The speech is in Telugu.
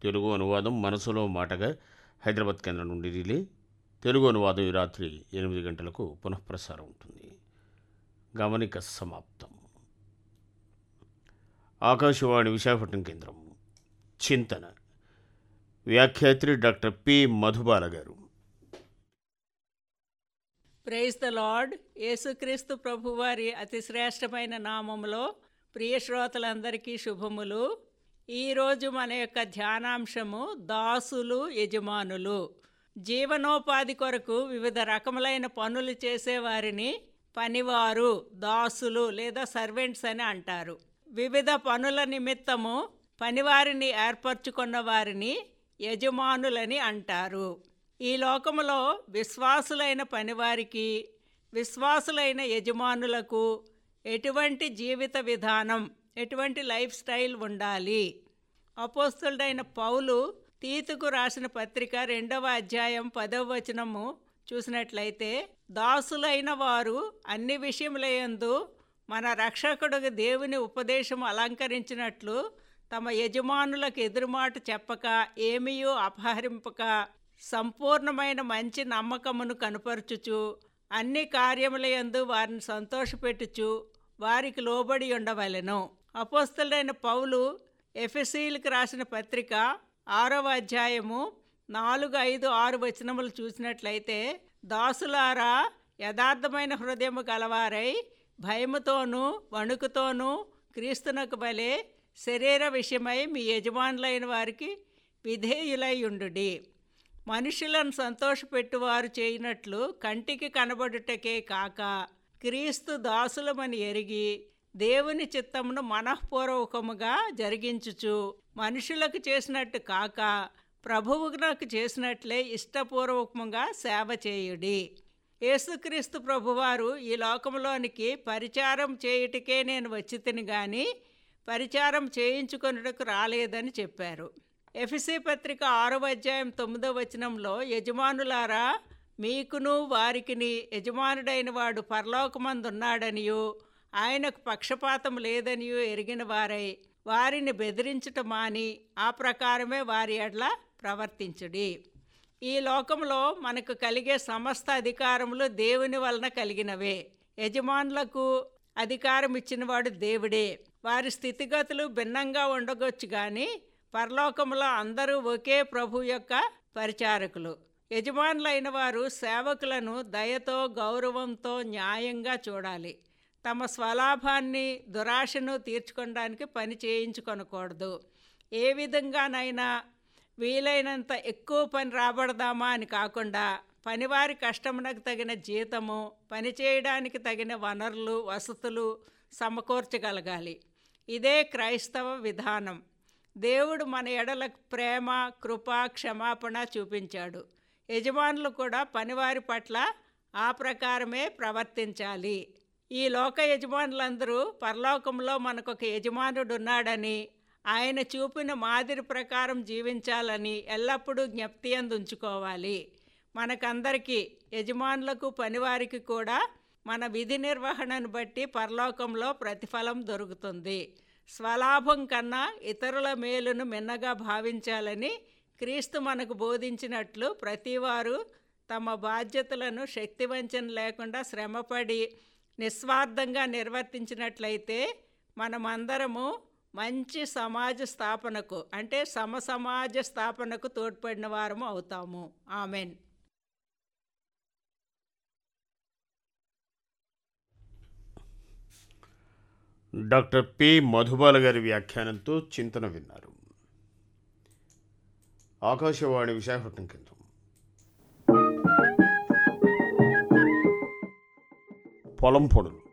తెలుగు అనువాదం మనసులో మాటగా హైదరాబాద్ కేంద్రం నుండి రిలే తెలుగు అనువాదం ఈ రాత్రి ఎనిమిది గంటలకు పునఃప్రసారం ఉంటుంది గమనిక సమాప్తం ఆకాశవాణి విశాఖపట్నం కేంద్రం చింతన వ్యాఖ్యాత్రి డాక్టర్ పి మధుబాల గారు ప్రైజ్ ద లార్డ్ యేసుక్రీస్తు ప్రభువారి అతి శ్రేష్టమైన నామములో ప్రియ శ్రోతలందరికీ శుభములు ఈరోజు మన యొక్క ధ్యానాంశము దాసులు యజమానులు జీవనోపాధి కొరకు వివిధ రకములైన పనులు చేసేవారిని పనివారు దాసులు లేదా సర్వెంట్స్ అని అంటారు వివిధ పనుల నిమిత్తము పనివారిని ఏర్పరచుకున్న వారిని యజమానులని అంటారు ఈ లోకములో విశ్వాసులైన పనివారికి విశ్వాసులైన యజమానులకు ఎటువంటి జీవిత విధానం ఎటువంటి లైఫ్ స్టైల్ ఉండాలి అపోస్తుడైన పౌలు తీతుకు రాసిన పత్రిక రెండవ అధ్యాయం పదవ వచనము చూసినట్లయితే దాసులైన వారు అన్ని విషయములయందు మన రక్షకుడు దేవుని ఉపదేశం అలంకరించినట్లు తమ యజమానులకు ఎదురుమాట చెప్పక ఏమీయూ అపహరింపక సంపూర్ణమైన మంచి నమ్మకమును కనుపరచుచు అన్ని కార్యములయందు వారిని సంతోషపెట్టుచు వారికి లోబడి ఉండవలెను అపోస్తలుడైన పౌలు ఎఫెసీలకు రాసిన పత్రిక ఆరవ అధ్యాయము నాలుగు ఐదు ఆరు వచనములు చూసినట్లయితే దాసులారా యథార్థమైన హృదయము గలవారై భయముతోనూ వణుకుతోనూ క్రీస్తునకు బలే శరీర విషయమై మీ యజమానులైన వారికి విధేయులై ఉండుడి మనుషులను సంతోషపెట్టువారు చేయనట్లు కంటికి కనబడుటకే కాక క్రీస్తు దాసులమని ఎరిగి దేవుని చిత్తమును మనఃపూర్వకముగా జరిగించుచు మనుషులకు చేసినట్టు కాక ప్రభువునకు చేసినట్లే ఇష్టపూర్వకముగా సేవ చేయుడి యేసుక్రీస్తు ప్రభువారు ఈ లోకంలోనికి పరిచారం చేయుటకే నేను వచ్చి తిని గాని పరిచారం చేయించుకొనుటకు రాలేదని చెప్పారు ఎఫ్సి పత్రిక ఆరవ అధ్యాయం తొమ్మిదవ వచనంలో యజమానులారా మీకును వారికిని యజమానుడైన వాడు పరలోకమందున్నాడనియు ఆయనకు పక్షపాతం లేదనియు ఎరిగిన వారై వారిని బెదిరించుట మాని ఆ ప్రకారమే వారి ఎడ్ల ప్రవర్తించుడి ఈ లోకంలో మనకు కలిగే సమస్త అధికారములు దేవుని వలన కలిగినవే యజమానులకు అధికారం ఇచ్చినవాడు దేవుడే వారి స్థితిగతులు భిన్నంగా ఉండగొచ్చు కానీ పరలోకంలో అందరూ ఒకే ప్రభు యొక్క పరిచారకులు యజమానులైన వారు సేవకులను దయతో గౌరవంతో న్యాయంగా చూడాలి తమ స్వలాభాన్ని దురాశను తీర్చుకోవడానికి పని చేయించుకొనకూడదు ఏ విధంగానైనా వీలైనంత ఎక్కువ పని రాబడదామా అని కాకుండా పనివారి కష్టమునకు తగిన జీతము పని చేయడానికి తగిన వనరులు వసతులు సమకూర్చగలగాలి ఇదే క్రైస్తవ విధానం దేవుడు మన ఎడల ప్రేమ కృప క్షమాపణ చూపించాడు యజమానులు కూడా పనివారి పట్ల ఆ ప్రకారమే ప్రవర్తించాలి ఈ లోక యజమానులందరూ పరలోకంలో మనకొక యజమానుడు ఉన్నాడని ఆయన చూపిన మాదిరి ప్రకారం జీవించాలని ఎల్లప్పుడూ జ్ఞప్తి ఉంచుకోవాలి మనకందరికీ యజమానులకు పనివారికి కూడా మన విధి నిర్వహణను బట్టి పరలోకంలో ప్రతిఫలం దొరుకుతుంది స్వలాభం కన్నా ఇతరుల మేలును మిన్నగా భావించాలని క్రీస్తు మనకు బోధించినట్లు ప్రతివారు తమ బాధ్యతలను శక్తివంచన లేకుండా శ్రమపడి నిస్వార్థంగా నిర్వర్తించినట్లయితే మనమందరము మంచి సమాజ స్థాపనకు అంటే సమ సమాజ స్థాపనకు తోడ్పడిన వారము అవుతాము ఆమెన్ డాక్టర్ పి మధుబాల గారి వ్యాఖ్యానంతో చింతన విన్నారు ఆకాశవాణి విశాఖపట్నం కేంద్రం పొలం పొడులు